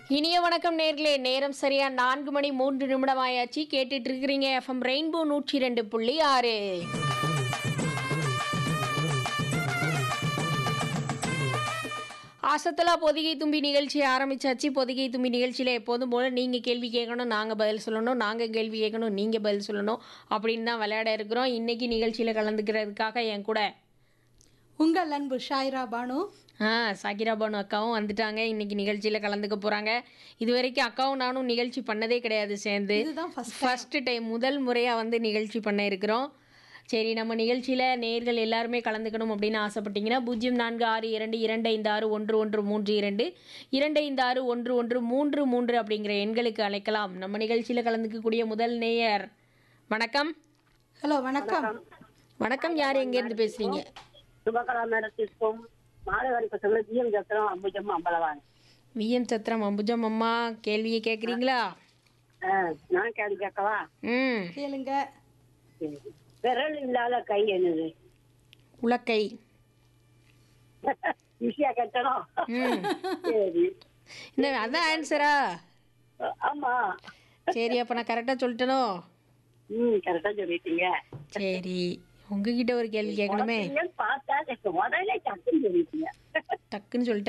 இனிய வணக்கம் நேர்களே நேரம் சரியா நான்கு மணி மூன்று நிமிடம் ஆயாச்சு கேட்டுட்டு இருக்கிறீங்க எஃப்எம் ரெயின்போ நூற்றி ரெண்டு புள்ளி ஆறு ஆசத்தலா பொதிகை தும்பி நிகழ்ச்சி ஆரம்பிச்சாச்சு பொதிகை தும்பி நிகழ்ச்சியில் எப்போதும் போல் நீங்கள் கேள்வி கேட்கணும் நாங்கள் பதில் சொல்லணும் நாங்கள் கேள்வி கேட்கணும் நீங்கள் பதில் சொல்லணும் அப்படின்னு தான் விளையாட இருக்கிறோம் இன்னைக்கு நிகழ்ச்சியில் கலந்துக்கிறதுக்காக என் கூட உங்கள் அன்பு ஷாயிரா பானு ஆ சாகிரா பானு அக்காவும் வந்துட்டாங்க இன்னைக்கு நிகழ்ச்சியில் கலந்துக்க போகிறாங்க இது வரைக்கும் அக்காவும் நானும் நிகழ்ச்சி பண்ணதே கிடையாது சேர்ந்து இதுதான் ஃபர்ஸ்ட் ஃபர்ஸ்ட் டைம் முதல் முறையாக வந்து நிகழ்ச்சி பண்ண இருக்கிறோம் சரி நம்ம நிகழ்ச்சியில் நேர்கள் எல்லாருமே கலந்துக்கணும் அப்படின்னு ஆசைப்பட்டீங்கன்னா பூஜ்ஜியம் நான்கு ஆறு இரண்டு இரண்டு ஐந்து ஆறு ஒன்று ஒன்று மூன்று இரண்டு இரண்டு ஐந்து ஆறு ஒன்று ஒன்று மூன்று மூன்று அப்படிங்கிற எண்களுக்கு அழைக்கலாம் நம்ம நிகழ்ச்சியில் கலந்துக்கக்கூடிய முதல் நேயர் வணக்கம் ஹலோ வணக்கம் வணக்கம் யார் எங்கேருந்து பேசுகிறீங்க சுபகலா மேடத்திற்கும் மாதவரி பசங்களை ஜிஎம் சத்திரம் அம்புஜம் அம்பலவாங்க விஎம் சத்திரம் அம்புஜம் அம்மா கேள்வியை கேட்குறீங்களா நான் கேள்வி கேட்கவா ம் கேளுங்க சரி. விரல் இல்லாத கை என்னது உலக்கை ஈஸியா கேட்டணும் ம் சரி என்ன அதான் ஆன்சரா ஆமா சரி அப்போ நான் கரெக்டாக சொல்லிட்டனோ ம் கரெக்டா சொல்லிட்டீங்க சரி உங்ககிட்ட ஒரு கேள்வி கேட்கணுமே நீங்க பார்த்தா முதல்ல டக்குன்னு சொல்லிட்டீங்க டக்குன்னு சொல்லிட்டு